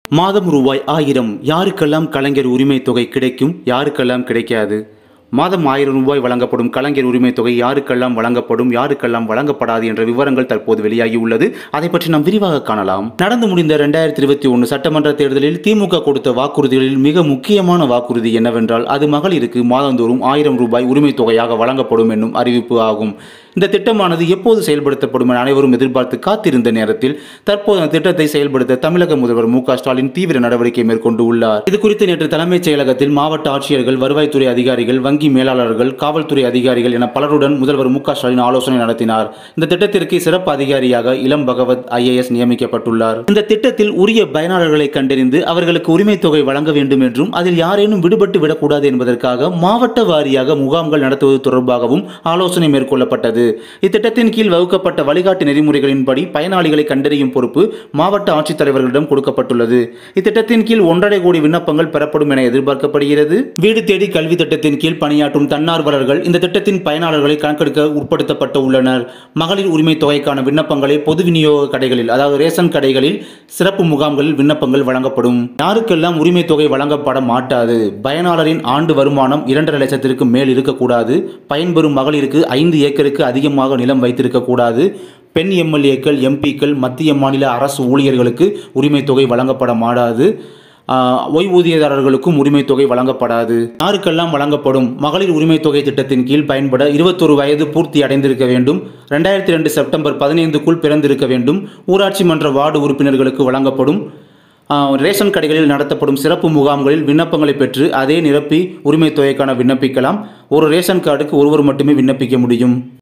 மாதம் ரூபாய் ஆயிரம் யாருக்கெல்லாம் கலைஞர் உரிமை தொகை கிடைக்கும் யாருக்கெல்லாம் கிடைக்காது மாதம் ஆயிரம் ரூபாய் வழங்கப்படும் கலைஞர் உரிமை தொகை யாருக்கெல்லாம் வழங்கப்படும் யாருக்கெல்லாம் வழங்கப்படாது என்ற விவரங்கள் தற்போது வெளியாகி உள்ளது அதை பற்றி நாம் விரிவாக காணலாம் நடந்து முடிந்த இரண்டாயிரத்தி இருபத்தி ஒன்று சட்டமன்ற தேர்தலில் திமுக கொடுத்த வாக்குறுதிகளில் மிக முக்கியமான வாக்குறுதி என்னவென்றால் அது மகளிருக்கு மாதந்தோறும் ஆயிரம் ரூபாய் உரிமை தொகையாக வழங்கப்படும் என்னும் அறிவிப்பு ஆகும் இந்த திட்டமானது எப்போது செயல்படுத்தப்படும் என அனைவரும் எதிர்பார்த்து காத்திருந்த நேரத்தில் தற்போது அந்த திட்டத்தை செயல்படுத்த தமிழக முதல்வர் மு க ஸ்டாலின் தீவிர நடவடிக்கை மேற்கொண்டு உள்ளார் இது குறித்து நேற்று தலைமைச் செயலகத்தில் மாவட்ட ஆட்சியர்கள் வருவாய்த்துறை அதிகாரிகள் வங்கி மேலாளர்கள் காவல்துறை அதிகாரிகள் என பலருடன் முதல்வர் மு க ஸ்டாலின் ஆலோசனை நடத்தினார் இந்த திட்டத்திற்கு சிறப்பு அதிகாரியாக இளம் பகவத் ஐஏஎஸ் நியமிக்கப்பட்டுள்ளார் இந்த திட்டத்தில் உரிய பயனாளர்களை கண்டறிந்து அவர்களுக்கு உரிமை தொகை வழங்க வேண்டும் என்றும் அதில் யாரேனும் விடுபட்டு விடக்கூடாது என்பதற்காக மாவட்ட வாரியாக முகாம்கள் நடத்துவது தொடர்பாகவும் ஆலோசனை மேற்கொள்ளப்பட்டது இத்திட்டத்தின் கீழ் வகுக்கப்பட்ட வழிகாட்டு நெறிமுறைகளின்படி பயனாளிகளை கண்டறியும் பொறுப்பு மாவட்ட ஆட்சித்தலைவர்களிடம் கொடுக்கப்பட்டுள்ளது இத்திட்டத்தின் கீழ் ஒன்றரை கோடி விண்ணப்பங்கள் பெறப்படும் என எதிர்பார்க்கப்படுகிறது வீடு தேடி கல்வி திட்டத்தின் கீழ் பணியாற்றும் தன்னார்வலர்கள் இந்த திட்டத்தின் பயனாளர்களை கணக்கெடுக்க உட்படுத்தப்பட்டு உள்ளனர் மகளிர் உரிமை தொகைக்கான விண்ணப்பங்களை பொது விநியோக கடைகளில் அதாவது ரேஷன் கடைகளில் சிறப்பு முகாம்களில் விண்ணப்பங்கள் வழங்கப்படும் யாருக்கெல்லாம் உரிமை தொகை வழங்கப்பட மாட்டாது பயனாளரின் ஆண்டு வருமானம் இரண்டரை லட்சத்திற்கு மேல் இருக்கக்கூடாது பயன்பெறும் மகளிருக்கு ஐந்து ஏக்கருக்கு அதிகமாக நிலம் வைத்திருக்கக்கூடாது பெண் எம்எல்ஏக்கள் எம்பிக்கள் மத்திய மாநில அரசு ஊழியர்களுக்கு உரிமை தொகை வழங்கப்பட மாட்டாது ஆஹ், ஓய்வூதியதாரர்களுக்கும் உரிமை தொகை வழங்கப்படாது யாருக்கெல்லாம் வழங்கப்படும் மகளிர் உரிமை தொகை திட்டத்தின் கீழ் பயன்பட இருபத்தொரு வயது பூர்த்தி அடைந்திருக்க வேண்டும் ரெண்டாயிரத்தி ரெண்டு செப்டம்பர் பதினைந்துக்குள் பிறந்திருக்க வேண்டும் ஊராட்சி மன்ற வார்டு உறுப்பினர்களுக்கு வழங்கப்படும் ஆஹ், ரேஷன் கடைகளில் நடத்தப்படும் சிறப்பு முகாம்களில் விண்ணப்பங்களை பெற்று அதே நிரப்பி உரிமை தொகைக்கான விண்ணப்பிக்கலாம் ஒரு ரேஷன் கார்டுக்கு ஒருவர் மட்டுமே விண்ணப்பிக்க முடியும்